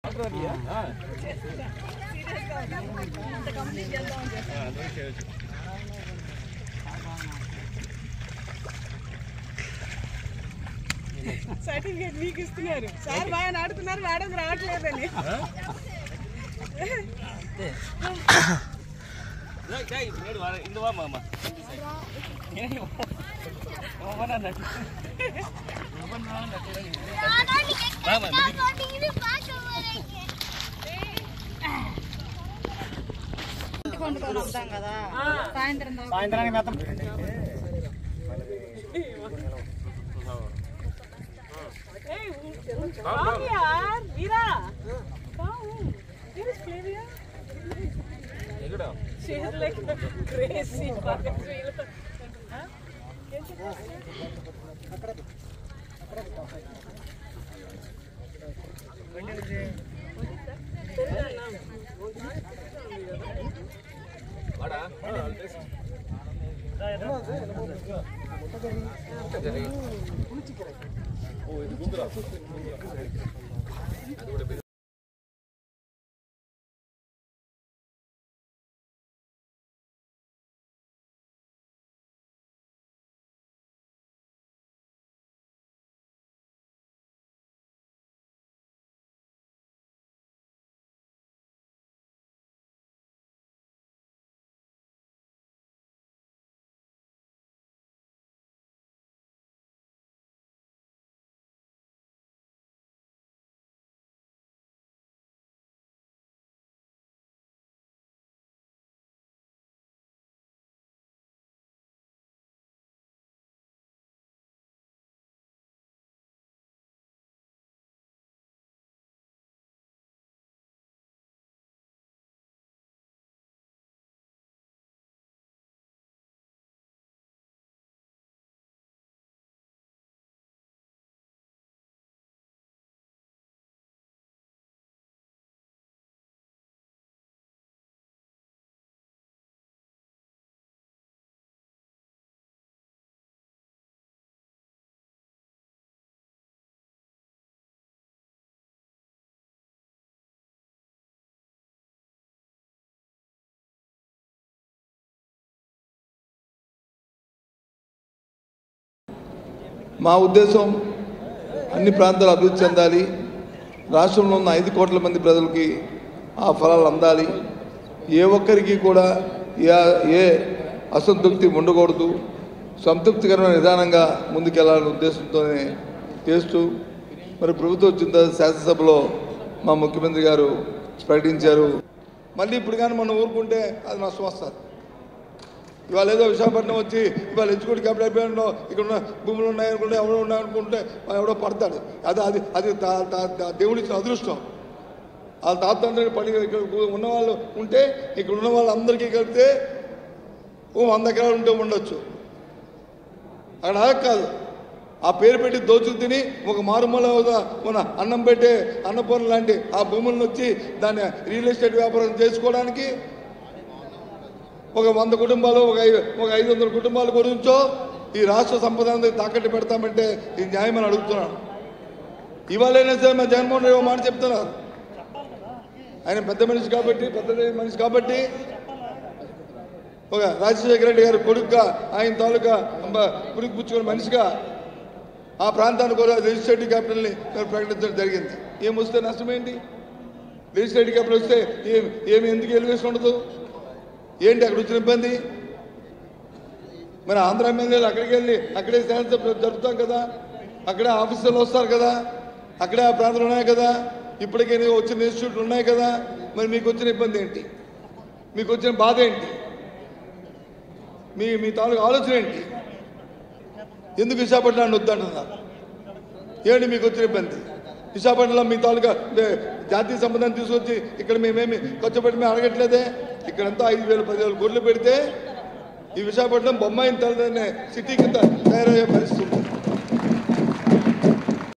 Certificate మీకు ఇస్తున్నారు sir బాగా నాడుతున్నారు మేడం రావట్లేదని இந்த வா மாமா వండుకొని వద్దాం కదా సాయంత్రం దాకా. సాయంత్రానికి మొత్తం Come yaar, Veera. Come. Where is Flavia? She is like crazy. Huh? మా ఉద్దేశం అన్ని ప్రాంతాలు అభివృద్ధి చెందాలి రాష్ట్రంలో ఉన్న ఐదు కోట్ల మంది ప్రజలకి ఆ ఫలాలు అందాలి ఏ ఒక్కరికి కూడా ఏ ఏ అసంతృప్తి ఉండకూడదు సంతృప్తికరమైన విధానంగా ముందుకెళ్లాలనే ఉద్దేశంతోనే చేస్తూ మరి ప్రభుత్వం వచ్చిన తర్వాత శాసనసభలో మా ముఖ్యమంత్రి గారు ప్రకటించారు మళ్ళీ ఇప్పుడు కానీ మనం ఊరుకుంటే అది నష్టం వస్తుంది ఇవాళ ఏదో విశాఖపట్నం వచ్చి ఇవాళ ఎచ్చుకోటి కాబట్టి అయిపోయాడో ఇక్కడ ఉన్న భూములు ఉన్నాయి అనుకుంటే ఎవడో ఉన్నాయి అనుకుంటే వాడు ఎవడో పడతాడు అది అది అది తా- తా- తా- దేవుడిచ్చిన అదృష్టం వాళ్ళ తాతండ్రి పడి ఇక్కడ ఉన్న వాళ్ళు ఉంటే ఇక్కడ ఉన్న వాళ్ళందరికీ కలిపితే ఓ వంద ఎకరాలు ఉంటే ఉండొచ్చు అక్కడ అలా కాదు ఆ పేరు పెట్టి దోచుకు తిని ఒక మారుమూల మన అన్నం పెట్టే అన్నపూర్ణ లాంటి ఆ భూములను వచ్చి దాన్ని రియల్ ఎస్టేట్ వ్యాపారం చేసుకోవడానికి ఒక వంద కుటుంబాలు ఒక ఐ- ఒక ఐదు వందల కుటుంబాల గురించో ఈ రాష్ట్ర సంపద అంతా తాకట్టు పెడతామంటే ఇది న్యాయమని అడుగుతున్నాను ఇవాళైనా సరే మా జగన్మోహన్ రెడ్డి ఒక మాట చెప్తున్నారు ఆయన పెద్ద మనిషి కాబట్టి పెద్ద మనిషి కాబట్టి ఒక రాజశేఖర రెడ్డి గారి కొడుకుగా ఆయన తాలూకా పురుగు పుచ్చుకున్న మనిషిగా ఆ ప్రాంతానికి కూడా లెజిస్లేటివ్ క్యాపిటల్ని మేము ప్రకటించడం జరిగింది ఏం వస్తే నష్టం ఏంటి లెజిస్లేటివ్ క్యాపిటల్ వస్తే ఏం ఏమి ఎందుకు ఎలివేషన్ ఉండదు ఏంటి అక్కడ వచ్చిన ఇబ్బంది మరి ఆంధ్ర ఎమ్మెల్యేలు అక్కడికి వెళ్ళి అక్కడే శాసనసభ జరుపుతాం కదా అక్కడే ఆఫీసర్లు వస్తారు కదా అక్కడే ఆ ప్రాంతాలు ఉన్నాయి కదా ఇప్పటికే వచ్చిన ఇన్స్టిట్యూట్లు ఉన్నాయి కదా మరి మీకు వచ్చిన ఇబ్బంది ఏంటి మీకు వచ్చిన బాధ ఏంటి మీ మీ తాలూకు ఆలోచన ఏంటి ఎందుకు విశాఖపట్నాన్ని వద్దంటున్నారు ఏంటి మీకు వచ్చిన ఇబ్బంది విశాఖపట్నంలో మీ తాలూకా ఏ, జాతీయ సంపదను తీసుకొచ్చి ఇక్కడ మేమేమి ఖర్చు పెట్టి మేము అడగట్లేదే ఇక్కడంతా ఐదు వేల పదివేల కోట్లు పెడితే ఈ విశాఖపట్నం బొమ్మాయిని తలదనే సిటీ కింద తయారయ్యే పరిస్థితి ఉంది